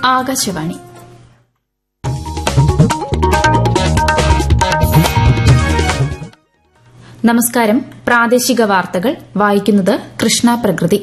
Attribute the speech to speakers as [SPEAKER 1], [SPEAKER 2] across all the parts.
[SPEAKER 1] ആകാശവാണി നമസ്കാരം പ്രാദേശിക വാർത്തകൾ വായിക്കുന്നത് കൃഷ്ണ പ്രകൃതി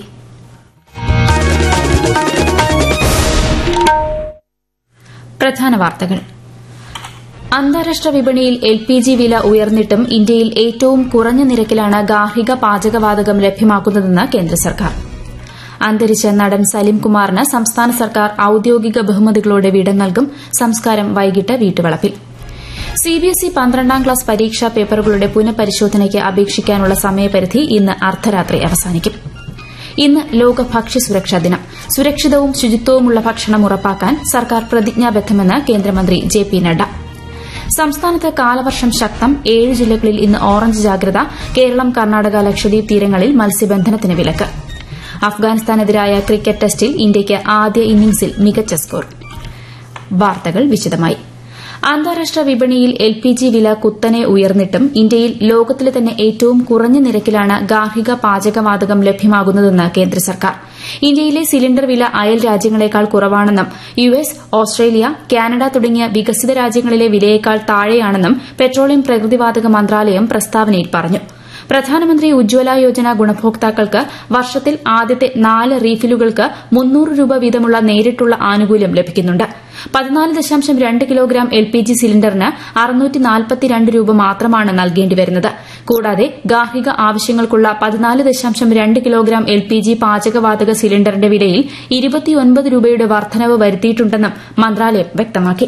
[SPEAKER 1] പ്രധാന വാർത്തകൾ അന്താരാഷ്ട്ര വിപണിയിൽ എൽ പി ജി വില ഉയർന്നിട്ടും ഇന്ത്യയിൽ ഏറ്റവും കുറഞ്ഞ നിരക്കിലാണ് ഗാർഹിക പാചകവാതകം ലഭ്യമാക്കുന്നതെന്ന് കേന്ദ്ര സർക്കാർ അന്തരിച്ച നടൻ സലിം കുമാറിന് സംസ്ഥാന സർക്കാർ ഔദ്യോഗിക ബഹുമതികളോടെ വിട നൽകും സംസ്കാരം വൈകിട്ട് വീട്ടുവളപ്പിൽ സിബിഎസ്ഇ പന്ത്രണ്ടാം ക്ലാസ് പരീക്ഷാ പേപ്പറുകളുടെ പുനഃപരിശോധനയ്ക്ക് അപേക്ഷിക്കാനുള്ള സമയപരിധി ഇന്ന് അർദ്ധരാത്രി അവസാനിക്കും ഇന്ന് ലോക ഭക്ഷ്യസുരക്ഷാ ദിനം സുരക്ഷിതവും ശുചിത്വവുമുള്ള ഭക്ഷണം ഉറപ്പാക്കാൻ സർക്കാർ പ്രതിജ്ഞാബദ്ധമെന്ന് കേന്ദ്രമന്ത്രി ജെ പി നഡ്ഡ സംസ്ഥാനത്ത് കാലവർഷം ശക്തം ഏഴ് ജില്ലകളിൽ ഇന്ന് ഓറഞ്ച് ജാഗ്രത കേരളം കർണാടക ലക്ഷദ്വീപ് തീരങ്ങളിൽ മത്സ്യബന്ധനത്തിന് വിലക്ക് അഫ്ഗാനിസ്ഥാനെതിരായ ക്രിക്കറ്റ് ടെസ്റ്റിൽ ഇന്ത്യയ്ക്ക് ആദ്യ ഇന്നിംഗ്സിൽ മികച്ച സ്കോർ വാർത്തകൾ വിശദമായി അന്താരാഷ്ട്ര വിപണിയിൽ എൽ പി ജി വില കുത്തനെ ഉയർന്നിട്ടും ഇന്ത്യയിൽ ലോകത്തിലെ തന്നെ ഏറ്റവും കുറഞ്ഞ നിരക്കിലാണ് ഗാർഹിക പാചകവാതകം ലഭ്യമാകുന്നതെന്ന് കേന്ദ്ര സർക്കാർ ഇന്ത്യയിലെ സിലിണ്ടർ വില അയൽ രാജ്യങ്ങളെക്കാൾ കുറവാണെന്നും യു എസ് ഓസ്ട്രേലിയ കാനഡ തുടങ്ങിയ വികസിത രാജ്യങ്ങളിലെ വിലയേക്കാൾ താഴെയാണെന്നും പെട്രോളിയം പ്രകൃതിവാതക മന്ത്രാലയം പ്രസ്താവനയിൽ പറഞ്ഞു പ്രധാനമന്ത്രി ഉജ്ജ്വല യോജന ഗുണഭോക്താക്കൾക്ക് വർഷത്തിൽ ആദ്യത്തെ നാല് റീഫിലുകൾക്ക് മുന്നൂറ് രൂപ വീതമുള്ള നേരിട്ടുള്ള ആനുകൂല്യം ലഭിക്കുന്നുണ്ട് പതിനാല് ദശാംശം രണ്ട് കിലോഗ്രാം എൽ പി ജി സിലിണ്ടറിന് അറുന്നൂറ്റി നാൽപ്പത്തിരണ്ട് രൂപ മാത്രമാണ് നൽകേണ്ടിവരുന്നത് കൂടാതെ ഗാർഹിക ആവശ്യങ്ങൾക്കുള്ള പതിനാല് ദശാംശം രണ്ട് കിലോഗ്രാം എൽ പി ജി പാചകവാതക സിലിണ്ടറിന്റെ വിലയിൽ ഇരുപത്തിയൊൻപത് രൂപയുടെ വർധനവ് വരുത്തിയിട്ടുണ്ടെന്നും മന്ത്രാലയം വ്യക്തമാക്കി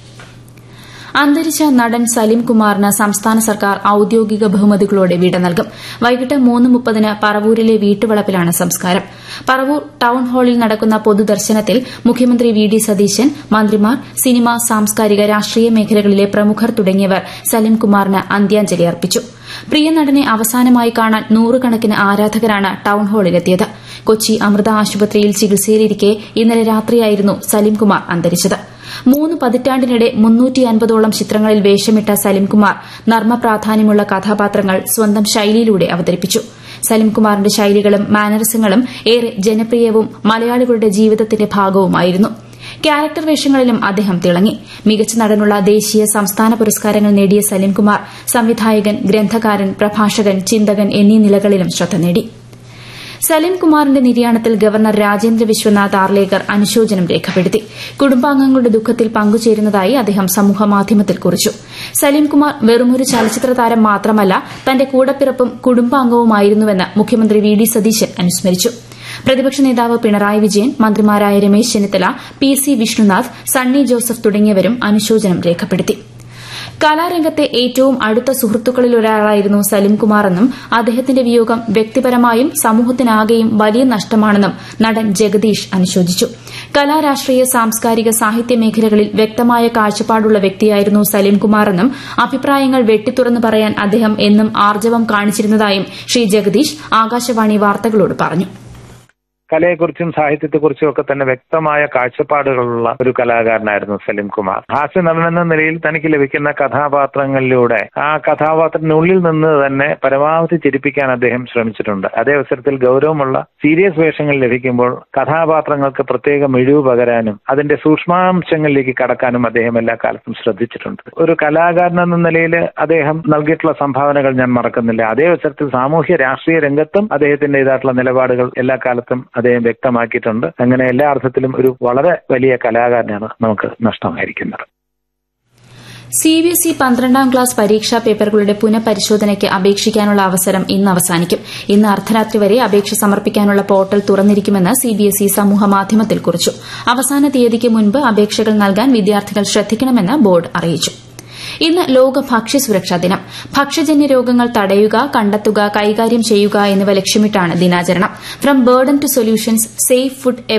[SPEAKER 1] അന്തരിച്ച നടൻ സലിം കുമാറിന് സംസ്ഥാന സർക്കാർ ഔദ്യോഗിക ബഹുമതികളോടെ വിട നൽകും വൈകിട്ട് മൂന്ന് മുപ്പതിന് പറവൂരിലെ വീട്ടുവളപ്പിലാണ് സംസ്കാരം പറവൂർ ടൌൺ ഹാളിൽ നടക്കുന്ന പൊതുദർശനത്തിൽ മുഖ്യമന്ത്രി വി ഡി സതീശൻ മന്ത്രിമാർ സിനിമ സാംസ്കാരിക രാഷ്ട്രീയ മേഖലകളിലെ പ്രമുഖർ തുടങ്ങിയവർ സലിം കുമാറിന് അന്ത്യാഞ്ജലി അർപ്പിച്ചു പ്രിയ നടനെ അവസാനമായി കാണാൻ നൂറുകണക്കിന് ആരാധകരാണ് ടൌൺ ഹാളിലെത്തിയത് കൊച്ചി അമൃത ആശുപത്രിയിൽ ചികിത്സയിലിരിക്കെ ഇന്നലെ രാത്രിയായിരുന്നു സലിംകുമാർ അന്തരിച്ചത് മൂന്ന് പതിറ്റാണ്ടിനിടെ മുന്നൂറ്റി അൻപതോളം ചിത്രങ്ങളിൽ വേഷമിട്ട സലിംകുമാർ നർമ്മ പ്രാധാന്യമുള്ള കഥാപാത്രങ്ങൾ സ്വന്തം ശൈലിയിലൂടെ അവതരിപ്പിച്ചു സലിംകുമാറിന്റെ ശൈലികളും മാനറിസങ്ങളും ഏറെ ജനപ്രിയവും മലയാളികളുടെ ജീവിതത്തിന്റെ ഭാഗവുമായിരുന്നു ക്യാരക്ടർ വേഷങ്ങളിലും അദ്ദേഹം തിളങ്ങി മികച്ച നടനുള്ള ദേശീയ സംസ്ഥാന പുരസ്കാരങ്ങൾ നേടിയ സലിംകുമാർ സംവിധായകൻ ഗ്രന്ഥകാരൻ പ്രഭാഷകൻ ചിന്തകൻ എന്നീ നിലകളിലും ശ്രദ്ധ നേടി സലിം കുമാറിന്റെ നിര്യാണത്തിൽ ഗവർണർ രാജേന്ദ്ര വിശ്വനാഥ് ആർലേക്കർ അനുശോചനം രേഖപ്പെടുത്തി കുടുംബാംഗങ്ങളുടെ ദുഃഖത്തിൽ പങ്കുചേരുന്നതായി അദ്ദേഹം സമൂഹമാധ്യമത്തിൽ കുറിച്ചു സലീംകുമാർ വെറുമൊരു ചലച്ചിത്ര താരം മാത്രമല്ല തന്റെ കൂടപ്പിറപ്പും കുടുംബാംഗവുമായിരുന്നുവെന്ന് മുഖ്യമന്ത്രി വി ഡി സതീശൻ അനുസ്മരിച്ചു പ്രതിപക്ഷ നേതാവ് പിണറായി വിജയൻ മന്ത്രിമാരായ രമേശ് ചെന്നിത്തല പി സി വിഷ്ണുനാഥ് സണ്ണി ജോസഫ് തുടങ്ങിയവരും അനുശോചനം രേഖപ്പെടുത്തി കലാരംഗത്തെ ഏറ്റവും അടുത്ത സുഹൃത്തുക്കളിലൊരാളായിരുന്നു സലിംകുമാറെന്നും അദ്ദേഹത്തിന്റെ വിയോഗം വ്യക്തിപരമായും സമൂഹത്തിനാകെയും വലിയ നഷ്ടമാണെന്നും നടൻ ജഗദീഷ് അനുശോചിച്ചു കലാ രാഷ്ട്രീയ സാംസ്കാരിക സാഹിത്യ മേഖലകളിൽ വ്യക്തമായ കാഴ്ചപ്പാടുള്ള വ്യക്തിയായിരുന്നു സലിംകുമാറെന്നും അഭിപ്രായങ്ങൾ വെട്ടിത്തുറന്നു പറയാൻ അദ്ദേഹം എന്നും ആർജവം കാണിച്ചിരുന്നതായും ശ്രീ ജഗദീഷ് ആകാശവാണി വാർത്തകളോട് പറഞ്ഞു
[SPEAKER 2] കലയെക്കുറിച്ചും സാഹിത്യത്തെക്കുറിച്ചും ഒക്കെ തന്നെ വ്യക്തമായ കാഴ്ചപ്പാടുകളുള്ള ഒരു കലാകാരനായിരുന്നു സലിം കുമാർ ഹാസ്യ നടനെന്ന നിലയിൽ തനിക്ക് ലഭിക്കുന്ന കഥാപാത്രങ്ങളിലൂടെ ആ കഥാപാത്രത്തിനുള്ളിൽ നിന്ന് തന്നെ പരമാവധി ചിരിപ്പിക്കാൻ അദ്ദേഹം ശ്രമിച്ചിട്ടുണ്ട് അതേ അവസരത്തിൽ ഗൗരവമുള്ള സീരിയസ് വേഷങ്ങൾ ലഭിക്കുമ്പോൾ കഥാപാത്രങ്ങൾക്ക് പ്രത്യേക മിഴിവ് പകരാനും അതിന്റെ സൂക്ഷ്മാംശങ്ങളിലേക്ക് കടക്കാനും അദ്ദേഹം എല്ലാ കാലത്തും ശ്രദ്ധിച്ചിട്ടുണ്ട് ഒരു കലാകാരൻ എന്ന നിലയിൽ അദ്ദേഹം നൽകിയിട്ടുള്ള സംഭാവനകൾ ഞാൻ മറക്കുന്നില്ല അതേ അവസരത്തിൽ സാമൂഹ്യ രാഷ്ട്രീയ രംഗത്തും അദ്ദേഹത്തിന്റേതായിട്ടുള്ള നിലപാടുകൾ എല്ലാ കാലത്തും അദ്ദേഹം വ്യക്തമാക്കിയിട്ടുണ്ട് അങ്ങനെ എല്ലാ അർത്ഥത്തിലും ഒരു വളരെ വലിയ കലാകാരനാണ് നമുക്ക് നഷ്ടമായിരിക്കുന്നത്
[SPEAKER 1] സിബിഎസ്ഇ പന്ത്രണ്ടാം ക്ലാസ് പരീക്ഷാ പേപ്പറുകളുടെ പുനഃപരിശോധനയ്ക്ക് അപേക്ഷിക്കാനുള്ള അവസരം ഇന്ന് അവസാനിക്കും ഇന്ന് അർദ്ധരാത്രി വരെ അപേക്ഷ സമർപ്പിക്കാനുള്ള പോർട്ടൽ തുറന്നിരിക്കുമെന്ന് സിബിഎസ്ഇ സമൂഹമാധ്യമത്തിൽ കുറിച്ചു അവസാന തീയതിക്ക് മുൻപ് അപേക്ഷകൾ നൽകാൻ വിദ്യാർത്ഥികൾ ശ്രദ്ധിക്കണമെന്ന് ബോർഡ് അറിയിച്ചു ഇന്ന് ലോക ഭക്ഷ്യസുരക്ഷാ ദിനം ഭക്ഷ്യജന്യ രോഗങ്ങൾ തടയുക കണ്ടെത്തുക കൈകാര്യം ചെയ്യുക എന്നിവ ലക്ഷ്യമിട്ടാണ് ദിനാചരണം from burden to solutions safe food